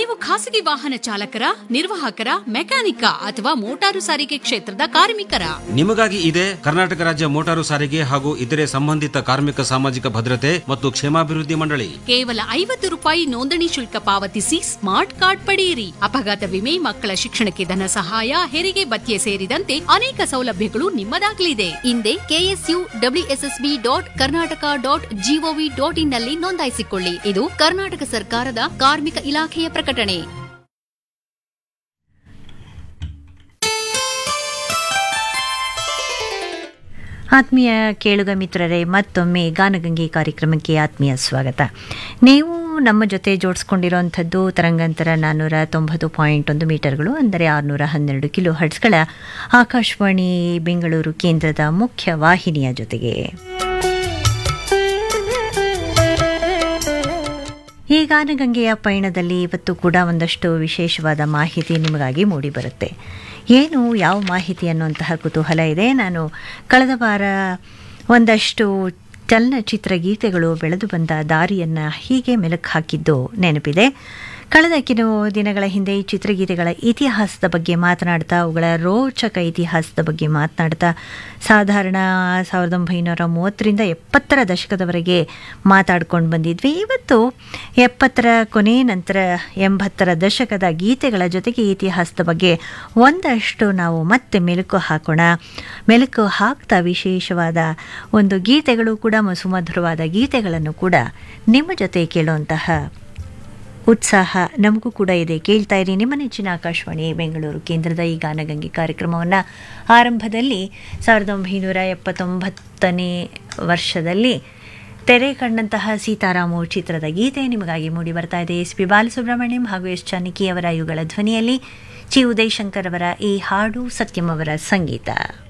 ನೀವು ಖಾಸಗಿ ವಾಹನ ಚಾಲಕರ ನಿರ್ವಾಹಕರ ಮೆಕ್ಯಾನಿಕ ಅಥವಾ ಮೋಟಾರು ಸಾರಿಗೆ ಕ್ಷೇತ್ರದ ಕಾರ್ಮಿಕರ ನಿಮಗಾಗಿ ಇದೆ ಕರ್ನಾಟಕ ರಾಜ್ಯ ಮೋಟಾರು ಸಾರಿಗೆ ಹಾಗೂ ಇತರೆ ಸಂಬಂಧಿತ ಕಾರ್ಮಿಕ ಸಾಮಾಜಿಕ ಭದ್ರತೆ ಮತ್ತು ಕ್ಷೇಮಾಭಿವೃದ್ಧಿ ಮಂಡಳಿ ಕೇವಲ ಐವತ್ತು ರೂಪಾಯಿ ನೋಂದಣಿ ಶುಲ್ಕ ಪಾವತಿಸಿ ಸ್ಮಾರ್ಟ್ ಕಾರ್ಡ್ ಪಡೆಯಿರಿ ಅಪಘಾತ ವಿಮೆ ಮಕ್ಕಳ ಶಿಕ್ಷಣಕ್ಕೆ ಧನ ಸಹಾಯ ಹೆರಿಗೆ ಭತ್ಯೆ ಸೇರಿದಂತೆ ಅನೇಕ ಸೌಲಭ್ಯಗಳು ನಿಮ್ಮದಾಗಲಿದೆ ಹಿಂದೆ KSU WSSB dot Karnataka dot gov dot in ನಲ್ಲಿ ನೋಂದಾಯಿಸಿಕೊಳ್ಳಿ ಇದು ಕರ್ನಾಟಕ ಸರ್ಕಾರದ ಕಾರ್ಮಿಕ ಇಲಾಖೆಯ ಪ್ರಕಟಣೆ ಆತ್ಮೀಯ ಕೇಳುಗ ಮಿತ್ರರೇ ಮತ್ತೊಮ್ಮೆ ಗಾನಗಂಗೆ ಕಾರ್ಯಕ್ರಮಕ್ಕೆ ಆತ್ಮೀಯ ಸ್ವಾಗತ ನೀವು ನಮ್ಮ ಜೊತೆ ಜೋಡಿಸ್ಕೊಂಡಿರೋಂಥದ್ದು ತರಂಗಾಂತರ ನಾನ್ನೂರ ತೊಂಬತ್ತು ಪಾಯಿಂಟ್ ಒಂದು ಮೀಟರ್ಗಳು ಅಂದರೆ ಆರುನೂರ ಹನ್ನೆರಡು ಕಿಲೋ ಹರ್ಟ್ಸ್ಗಳ ಆಕಾಶವಾಣಿ ಬೆಂಗಳೂರು ಕೇಂದ್ರದ ಮುಖ್ಯ ವಾಹಿನಿಯ ಜೊತೆಗೆ ಈ ಗಾನಗಂಗೆಯ ಪಯಣದಲ್ಲಿ ಇವತ್ತು ಕೂಡ ಒಂದಷ್ಟು ವಿಶೇಷವಾದ ಮಾಹಿತಿ ನಿಮಗಾಗಿ ಮೂಡಿಬರುತ್ತೆ ಏನು ಯಾವ ಮಾಹಿತಿ ಅನ್ನುವಂತಹ ಕುತೂಹಲ ಇದೆ ನಾನು ಕಳೆದ ವಾರ ಒಂದಷ್ಟು ಚಲನಚಿತ್ರ ಗೀತೆಗಳು ಬೆಳೆದು ಬಂದ ದಾರಿಯನ್ನು ಹೀಗೆ ಮೆಲುಕು ಹಾಕಿದ್ದು ನೆನಪಿದೆ ಕಳೆದ ಕೆಲವು ದಿನಗಳ ಹಿಂದೆ ಈ ಚಿತ್ರಗೀತೆಗಳ ಇತಿಹಾಸದ ಬಗ್ಗೆ ಮಾತನಾಡ್ತಾ ಅವುಗಳ ರೋಚಕ ಇತಿಹಾಸದ ಬಗ್ಗೆ ಮಾತನಾಡ್ತಾ ಸಾಧಾರಣ ಸಾವಿರದ ಒಂಬೈನೂರ ಮೂವತ್ತರಿಂದ ಎಪ್ಪತ್ತರ ದಶಕದವರೆಗೆ ಮಾತಾಡ್ಕೊಂಡು ಬಂದಿದ್ವಿ ಇವತ್ತು ಎಪ್ಪತ್ತರ ಕೊನೆ ನಂತರ ಎಂಬತ್ತರ ದಶಕದ ಗೀತೆಗಳ ಜೊತೆಗೆ ಇತಿಹಾಸದ ಬಗ್ಗೆ ಒಂದಷ್ಟು ನಾವು ಮತ್ತೆ ಮೆಲುಕು ಹಾಕೋಣ ಮೆಲುಕು ಹಾಕ್ತಾ ವಿಶೇಷವಾದ ಒಂದು ಗೀತೆಗಳು ಕೂಡ ಸುಮಧುರವಾದ ಗೀತೆಗಳನ್ನು ಕೂಡ ನಿಮ್ಮ ಜೊತೆ ಕೇಳುವಂತಹ ಉತ್ಸಾಹ ನಮಗೂ ಕೂಡ ಇದೆ ಕೇಳ್ತಾ ಇರಿ ನಿಮ್ಮ ನೆಚ್ಚಿನ ಆಕಾಶವಾಣಿ ಬೆಂಗಳೂರು ಕೇಂದ್ರದ ಈ ಗಾನಗಂಗೆ ಕಾರ್ಯಕ್ರಮವನ್ನು ಆರಂಭದಲ್ಲಿ ಸಾವಿರದ ಒಂಬೈನೂರ ಎಪ್ಪತ್ತೊಂಬತ್ತನೇ ವರ್ಷದಲ್ಲಿ ತೆರೆ ಕಂಡಂತಹ ಸೀತಾರಾಮು ಚಿತ್ರದ ಗೀತೆ ನಿಮಗಾಗಿ ಮೂಡಿ ಬರ್ತಾ ಇದೆ ಎಸ್ ಪಿ ಬಾಲಸುಬ್ರಹ್ಮಣ್ಯಂ ಹಾಗೂ ಎಸ್ ಜಾನಕಿ ಅವರ ಇವುಗಳ ಧ್ವನಿಯಲ್ಲಿ ಚಿ ಉದಯಶಂಕರ್ ಅವರ ಈ ಹಾಡು ಸತ್ಯಂ ಅವರ ಸಂಗೀತ